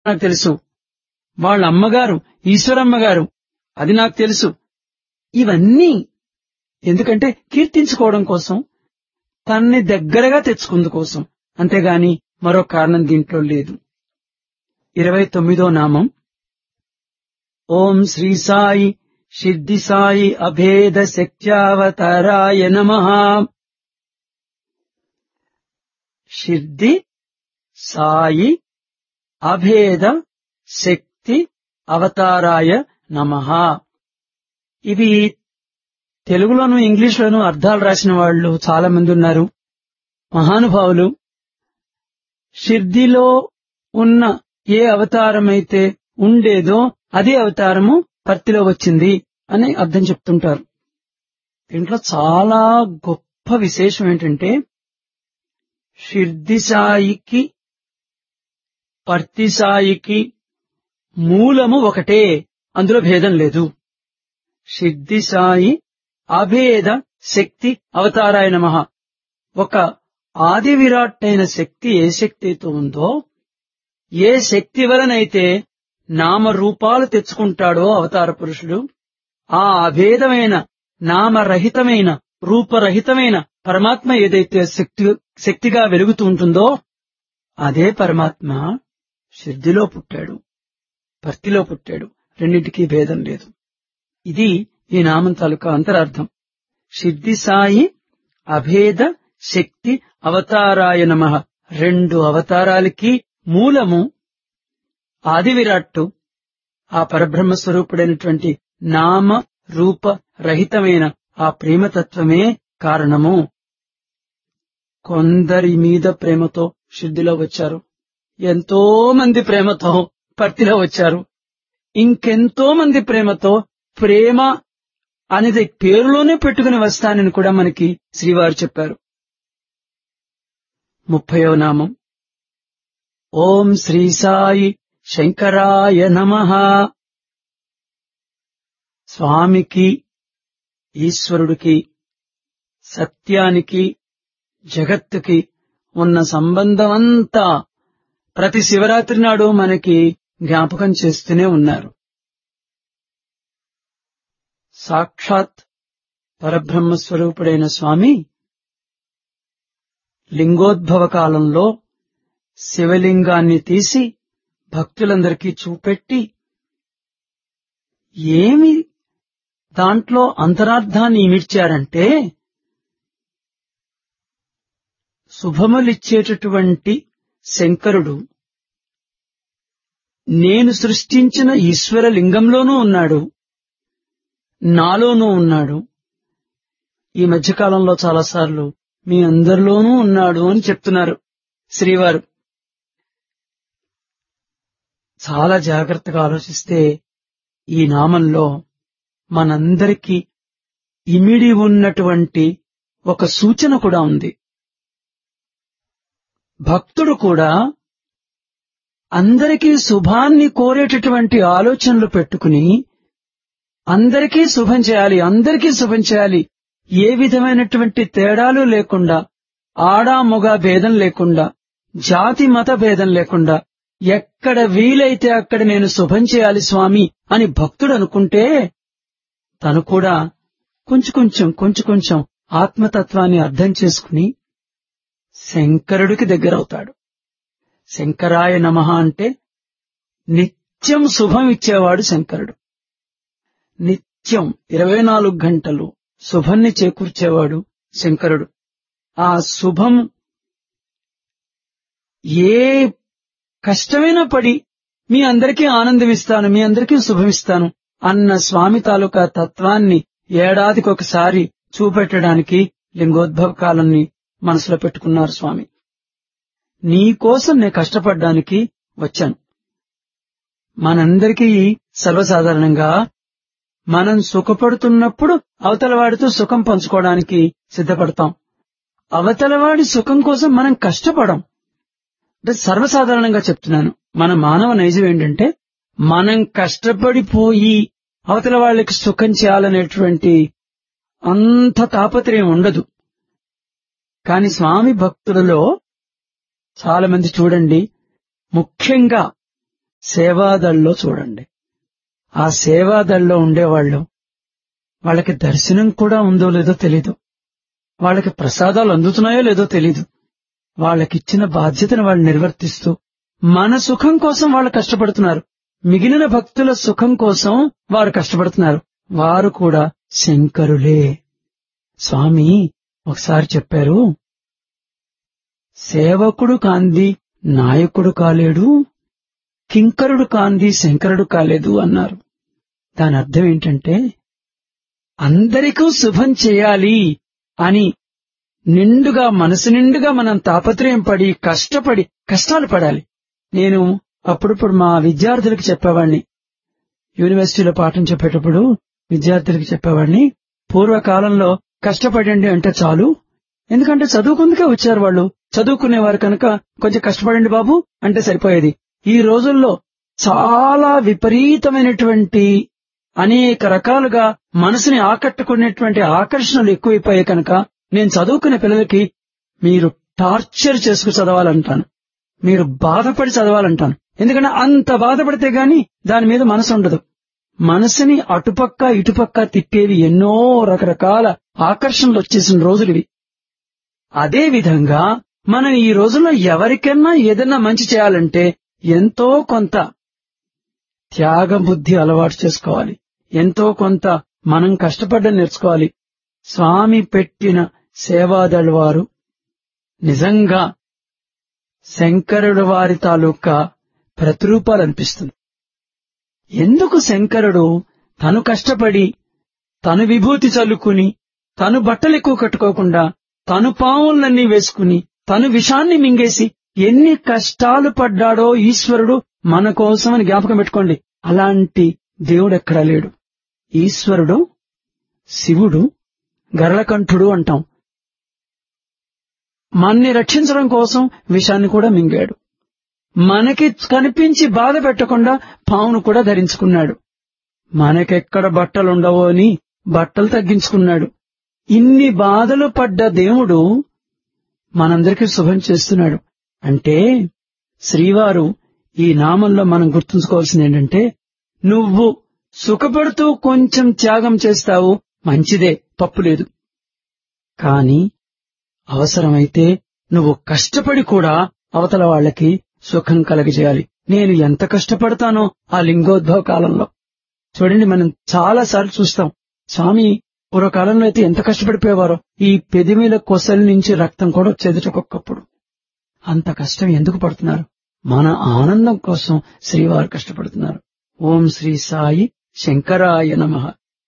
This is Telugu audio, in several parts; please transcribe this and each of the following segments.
నాకు తెలుసు వాళ్ళ అమ్మగారు ఈశ్వరమ్మ గారు అది నాకు తెలుసు ఇవన్నీ ఎందుకంటే కీర్తించుకోవడం కోసం తన్ని దగ్గరగా తెచ్చుకుందు కోసం అంతేగాని మరో కారణం దీంట్లో లేదు ఇరవై తొమ్మిదో నామం ఓం శ్రీ సాయి సిద్ధి సాయి అభేద శక్త్యావతారాయ నమ సిద్ధి సాయి అభేద శక్తి అవతారాయ నమ ఇవి తెలుగులోను ఇంగ్లీష్లోను అర్థాలు రాసిన వాళ్ళు చాలా మంది ఉన్నారు మహానుభావులు షిర్దిలో ఉన్న ఏ అవతారం అయితే ఉండేదో అదే అవతారము పర్తిలో వచ్చింది అని అర్థం చెప్తుంటారు దీంట్లో చాలా గొప్ప విశేషం ఏంటంటే షిర్ది సాయికి పర్తి సాయికి మూలము ఒకటే అందులో భేదం లేదు సిద్ధి సాయి అభేద శక్తి అవతారాయ నమ ఒక ఆది విరాట్ అయిన శక్తి ఏ శక్తితో ఉందో ఏ శక్తి వలనైతే నామరూపాలు తెచ్చుకుంటాడో అవతార పురుషుడు ఆ అభేదమైన నామరహితమైన రూపరహితమైన పరమాత్మ ఏదైతే శక్తి శక్తిగా వెలుగుతూ ఉంటుందో అదే పరమాత్మ సిద్ధిలో పుట్టాడు భక్తిలో పుట్టాడు రెండింటికి భేదం లేదు ఇది ఈ నామం తాలూకా అంతరార్థం సిద్ధి సాయి అభేద శక్తి అవతారాయ నమ రెండు అవతారాలకి మూలము ఆది విరాట్టు ఆ పరబ్రహ్మ స్వరూపుడైనటువంటి నామ రూప రహితమైన ఆ ప్రేమతత్వమే కారణము కొందరి మీద ప్రేమతో శుద్ధిలో వచ్చారు ఎంతో మంది ప్రేమతో పర్తిలో వచ్చారు ఇంకెంతో మంది ప్రేమతో ప్రేమ అనేది పేరులోనే పెట్టుకుని వస్తానని కూడా మనకి శ్రీవారు చెప్పారు ముప్పయో నామం ఓం శ్రీ సాయి శంకరాయ నమ స్వామికి ఈశ్వరుడికి సత్యానికి జగత్తుకి ఉన్న సంబంధమంతా ప్రతి శివరాత్రి నాడు మనకి జ్ఞాపకం చేస్తూనే ఉన్నారు సాక్షాత్ పరబ్రహ్మ స్వరూపుడైన స్వామి లింగోద్భవ కాలంలో శివలింగాన్ని తీసి భక్తులందరికీ చూపెట్టి ఏమి దాంట్లో అంతరార్థాన్ని ఇమిడ్చారంటే శుభములిచ్చేటటువంటి శంకరుడు నేను సృష్టించిన ఈశ్వర లింగంలోనూ ఉన్నాడు నాలోనూ ఉన్నాడు ఈ మధ్యకాలంలో చాలాసార్లు మీ అందరిలోనూ ఉన్నాడు అని చెప్తున్నారు శ్రీవారు చాలా జాగ్రత్తగా ఆలోచిస్తే ఈ నామంలో మనందరికీ ఇమిడి ఉన్నటువంటి ఒక సూచన కూడా ఉంది భక్తుడు కూడా అందరికీ శుభాన్ని కోరేటటువంటి ఆలోచనలు పెట్టుకుని అందరికీ శుభం చేయాలి అందరికీ శుభం చేయాలి ఏ విధమైనటువంటి తేడాలు లేకుండా ఆడా మొగ భేదం లేకుండా జాతి మత భేదం లేకుండా ఎక్కడ వీలైతే అక్కడ నేను శుభం చేయాలి స్వామి అని భక్తుడు అనుకుంటే తను కూడా కొంచెం కొంచెం కొంచెం కొంచెం ఆత్మతత్వాన్ని అర్థం చేసుకుని శంకరుడికి దగ్గరవుతాడు శంకరాయ నమ అంటే నిత్యం శుభం ఇచ్చేవాడు శంకరుడు నిత్యం ఇరవై నాలుగు గంటలు శుభాన్ని చేకూర్చేవాడు శంకరుడు ఆ శుభం ఏ కష్టమైనా పడి మీ అందరికీ ఆనందం ఇస్తాను మీ అందరికీ శుభమిస్తాను అన్న స్వామి తాలూకా తత్వాన్ని ఏడాదికి ఒకసారి చూపెట్టడానికి లింగోద్భవ కాలాన్ని మనసులో పెట్టుకున్నారు స్వామి నీకోసం నేను కష్టపడ్డానికి వచ్చాను మనందరికీ సర్వసాధారణంగా మనం సుఖపడుతున్నప్పుడు అవతలవాడితో సుఖం పంచుకోవడానికి సిద్ధపడతాం అవతలవాడి సుఖం కోసం మనం కష్టపడం అంటే సర్వసాధారణంగా చెప్తున్నాను మన మానవ నైజం ఏంటంటే మనం కష్టపడిపోయి అవతల వాళ్ళకి సుఖం చేయాలనేటువంటి అంత తాపత్రయం ఉండదు కాని స్వామి భక్తులలో చాలా మంది చూడండి ముఖ్యంగా సేవాదళ్ళలో చూడండి ఆ సేవాదళ్ళలో ఉండేవాళ్ళు వాళ్ళకి దర్శనం కూడా ఉందో లేదో తెలీదు వాళ్ళకి ప్రసాదాలు అందుతున్నాయో లేదో తెలీదు వాళ్ళకిచ్చిన బాధ్యతను వాళ్ళు నిర్వర్తిస్తూ మన సుఖం కోసం వాళ్ళు కష్టపడుతున్నారు మిగిలిన భక్తుల సుఖం కోసం వారు కష్టపడుతున్నారు వారు కూడా శంకరులే స్వామి ఒకసారి చెప్పారు సేవకుడు కాంది నాయకుడు కాలేడు కింకరుడు కాంది శంకరుడు కాలేదు అన్నారు దాని అర్థం ఏంటంటే అందరికీ శుభం చేయాలి అని నిండుగా మనసు నిండుగా మనం తాపత్రయం పడి కష్టపడి కష్టాలు పడాలి నేను అప్పుడప్పుడు మా విద్యార్థులకు చెప్పేవాడిని యూనివర్సిటీలో పాఠం చెప్పేటప్పుడు విద్యార్థులకు చెప్పేవాడిని పూర్వకాలంలో కష్టపడండి అంటే చాలు ఎందుకంటే చదువుకుందుకే వచ్చారు వాళ్ళు చదువుకునేవారు కనుక కొంచెం కష్టపడండి బాబు అంటే సరిపోయేది ఈ రోజుల్లో చాలా విపరీతమైనటువంటి అనేక రకాలుగా మనసుని ఆకట్టుకునేటువంటి ఆకర్షణలు ఎక్కువైపోయాయి కనుక నేను చదువుకునే పిల్లలకి మీరు టార్చర్ చేసుకు చదవాలంటాను మీరు బాధపడి చదవాలంటాను ఎందుకంటే అంత బాధపడితే గాని దాని మీద మనసు ఉండదు మనసుని అటుపక్క ఇటుపక్క తిప్పేవి ఎన్నో రకరకాల ఆకర్షణలు వచ్చేసిన రోజులు ఇవి అదే విధంగా మనం ఈ రోజుల్లో ఎవరికైనా ఏదైనా మంచి చేయాలంటే ఎంతో కొంత త్యాగ బుద్ధి అలవాటు చేసుకోవాలి ఎంతో కొంత మనం కష్టపడ్డం నేర్చుకోవాలి స్వామి పెట్టిన సేవాదళ వారు నిజంగా శంకరుడు వారి తాలూకా ప్రతిరూపాలు అనిపిస్తుంది ఎందుకు శంకరుడు తను కష్టపడి తను విభూతి చల్లుకుని తను బట్టలు ఎక్కువ కట్టుకోకుండా తను పావులన్నీ వేసుకుని తను విషాన్ని మింగేసి ఎన్ని కష్టాలు పడ్డాడో ఈశ్వరుడు మన కోసమని జ్ఞాపకం పెట్టుకోండి అలాంటి దేవుడు ఎక్కడా లేడు ఈశ్వరుడు శివుడు గరళకంఠుడు అంటాం మన్ని రక్షించడం కోసం విషాన్ని కూడా మింగాడు మనకి కనిపించి బాధ పెట్టకుండా పావును కూడా ధరించుకున్నాడు మనకెక్కడ బట్టలుండవో అని బట్టలు తగ్గించుకున్నాడు ఇన్ని బాధలు పడ్డ దేవుడు మనందరికీ శుభం చేస్తున్నాడు అంటే శ్రీవారు ఈ నామంలో మనం గుర్తుంచుకోవాల్సింది ఏంటంటే నువ్వు సుఖపడుతూ కొంచెం త్యాగం చేస్తావు మంచిదే తప్పులేదు కాని అవసరమైతే నువ్వు కష్టపడి కూడా అవతల వాళ్ళకి సుఖం కలగజేయాలి నేను ఎంత కష్టపడతానో ఆ లింగోద్భవ కాలంలో చూడండి మనం చాలా సార్లు చూస్తాం స్వామి పూర్వకాలంలో అయితే ఎంత కష్టపడిపోయేవారో ఈ పెదిమిల కొసల నుంచి రక్తం కూడా వచ్చేది ఒక్కొక్కప్పుడు అంత కష్టం ఎందుకు పడుతున్నారు మన ఆనందం కోసం శ్రీవారు కష్టపడుతున్నారు ఓం శ్రీ సాయి శంకరాయ నమ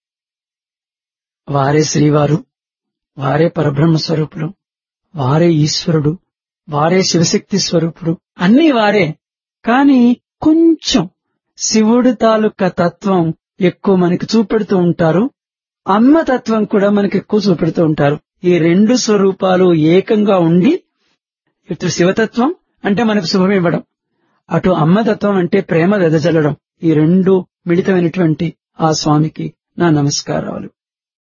వారే శ్రీవారు వారే పరబ్రహ్మ స్వరూపుడు వారే ఈశ్వరుడు వారే శివశక్తి స్వరూపుడు అన్నీ వారే కాని కొంచెం శివుడి తాలూకా తత్వం ఎక్కువ మనకి చూపెడుతూ ఉంటారు అమ్మ తత్వం కూడా మనకి ఎక్కువ చూపెడుతూ ఉంటారు ఈ రెండు స్వరూపాలు ఏకంగా ఉండి ఇటు శివతత్వం అంటే మనకు శుభమివ్వడం అటు అమ్మతత్వం అంటే ప్రేమ వెదజల్లడం ఈ రెండు మిళితమైనటువంటి ఆ స్వామికి నా నమస్కారాలు